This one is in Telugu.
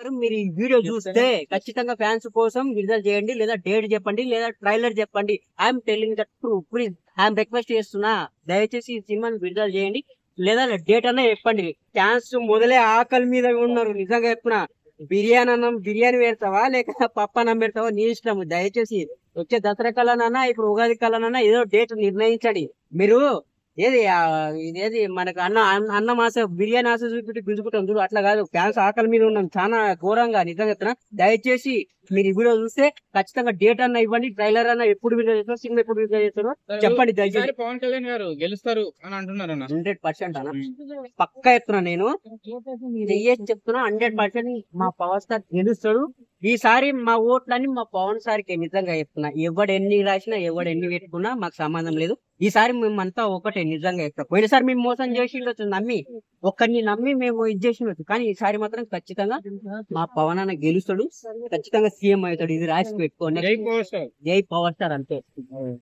మీరు ఈ వీడియో చూస్తే ఖచ్చితంగా ఫ్యాన్స్ కోసం విడుదల చేయండి లేదా డేట్ చెప్పండి లేదా ట్రైలర్ చెప్పండి I'm telling that true please I'm request చేస్తున్నా దయచేసి ఈ సినిమాని విడుదల చేయండి లేదా డేట్ అన్నా చెప్పండి ఫ్యాన్స్ మొదలే ఆకలి మీద ఉన్నారు నిజంగా చెప్తున్నా బిర్యానీ అన్నం బిర్యానీ పెడతావా లేక పప్పు అన్నం పెడతావా నీ ఇష్టం దయచేసి వచ్చే దసరా కళనన్నా ఇప్పుడు ఉగాది కళనన్నా ఏదో డేట్ నిర్ణయించండి మీరు ఏది ఆ, ఇదేది మనకు అన్న అన్న- అన్నం ఆశ బిర్యానీ ఆశ చూపెట్టి గుంజుకుంటాం చూడు అట్లా కాదు ఫ్యాన్స్ ఆకలి మీద ఉన్నాం చాలా ఘోరంగా నిజంగా చెప్తున్నా దయచేసి మీరు ఈ వీడియో చూస్తే ఖచ్చితంగా డేట్ అన్న ఇవ్వండి ట్రైలర్ అన్న ఎప్పుడు విడుదల చేస్తారో సినిమా ఎప్పుడు విడుదల చేస్తారో చెప్పండి దయచేసి ఈసారి పవన్ కళ్యాణ్ గారు గెలుస్తారు అని అంటున్నారు అన్న హండ్రెడ్ పర్సెంట్ అన్న పక్కా చెప్తున్నా నేను చెయ్యేసి చెప్తున్నా హండ్రెడ్ పర్సెంట్ మా పవర్ స్టార్ గెలుస్తాడు ఈసారి మా ఓట్లన్నీ మా పవన్ సార్కి నిజంగా చెప్తున్నా ఎవడు ఎన్ని రాసినా ఎవడు ఎన్ని పెట్టుకున్నా మాకు సంబంధం లేదు ఈసారి మేమంతా ఒకటే నిజంగా చెప్తాం పోయినసారి మేము మోసం చేసి ఉండొచ్చు నమ్మి ఒక్కరిని నమ్మి మేము ఇది చేసి ఉండొచ్చు కానీ ఈసారి మాత్రం ఖచ్చితంగా మా పవన్ అన్న గెలుస్తాడు ఖచ్చితంగా సీఎం అవుతాడు ఇది రాసి పెట్టుకోండి జై పవర్ స్టార్ జై పవర్ స్టార్ అంతే